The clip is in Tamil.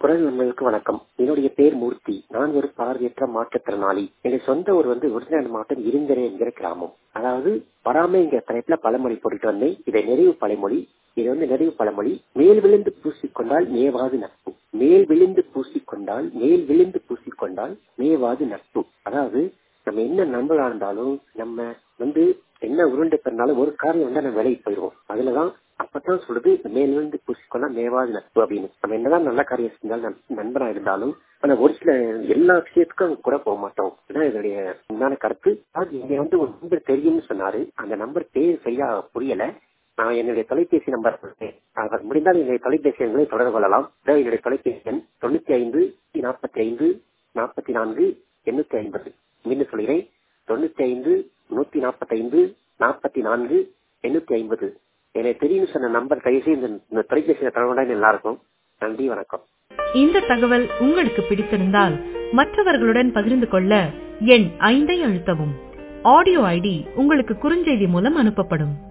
குரல் நண்பர்களுக்கு வணக்கம் என்னுடைய பேர் மூர்த்தி நான் ஒரு பார்வையற்ற மாற்றுத்திறனாளி என்னுடைய சொந்த ஊர் வந்து விருதுநகர் மாவட்டம் இருந்தரே என்கிற கிராமம் அதாவது பராமைங்கிற தலைப்புல பழமொழி போட்டுட்டு வந்தேன் இதை நிறைவு பழமொழி இது வந்து நிறைவு பழமொழி மேல் விழுந்து பூசிக்கொண்டால் மேவாது நட்பு மேல் விழுந்து பூசிக்கொண்டால் மேல் விழுந்து பூசிக்கொண்டால் மேவாது நட்பு அதாவது நம்ம என்ன நண்பர்களா இருந்தாலும் நம்ம வந்து என்ன உருண்டை பெறனாலும் ஒரு காரியம் வந்து நம்ம விலைக்கு போயிடுவோம் அதுலதான் அப்பதான் சொல்றது மேல் விழுந்து பூசிக்கொண்டா மேவாது நட்பு அப்படின்னு நம்ம என்னதான் நல்ல காரியம் செஞ்சாலும் நண்பனா இருந்தாலும் ஆனா ஒரு சில எல்லா விஷயத்துக்கும் கூட போக மாட்டோம் இதான் இதனுடைய உண்மையான கருத்து அது இங்க வந்து ஒரு நம்பர் தெரியும்னு சொன்னாரு அந்த நம்பர் பேர் சரியா புரியல நான் என்னுடைய தொலைபேசி நம்பர் கொடுத்தேன் அவர் முடிந்தால் என்னுடைய தொலைபேசி எண்களை தொடர்பு கொள்ளலாம் என்னுடைய தொலைபேசி எண் தொண்ணூத்தி ஐந்து நாற்பத்தி ஐந்து நாற்பத்தி நான்கு எண்ணூத்தி ஐம்பது மீண்டும் சொல்கிறேன் தொண்ணூத்தி ஐந்து நூத்தி நாற்பத்தி ஐந்து நாற்பத்தி நான்கு எண்ணூத்தி ஐம்பது எனக்கு தெரியும் சொன்ன நம்பர் கைசி இந்த தொலைபேசியில தொடர்புடைய நல்லா இருக்கும் நன்றி வணக்கம் இந்த தகவல் உங்களுக்கு பிடித்திருந்தால் மற்றவர்களுடன் பகிர்ந்து கொள்ள எண் ஐந்தை அழுத்தவும் ஆடியோ ஐடி உங்களுக்கு குறுஞ்செய்தி மூலம் அனுப்பப்படும்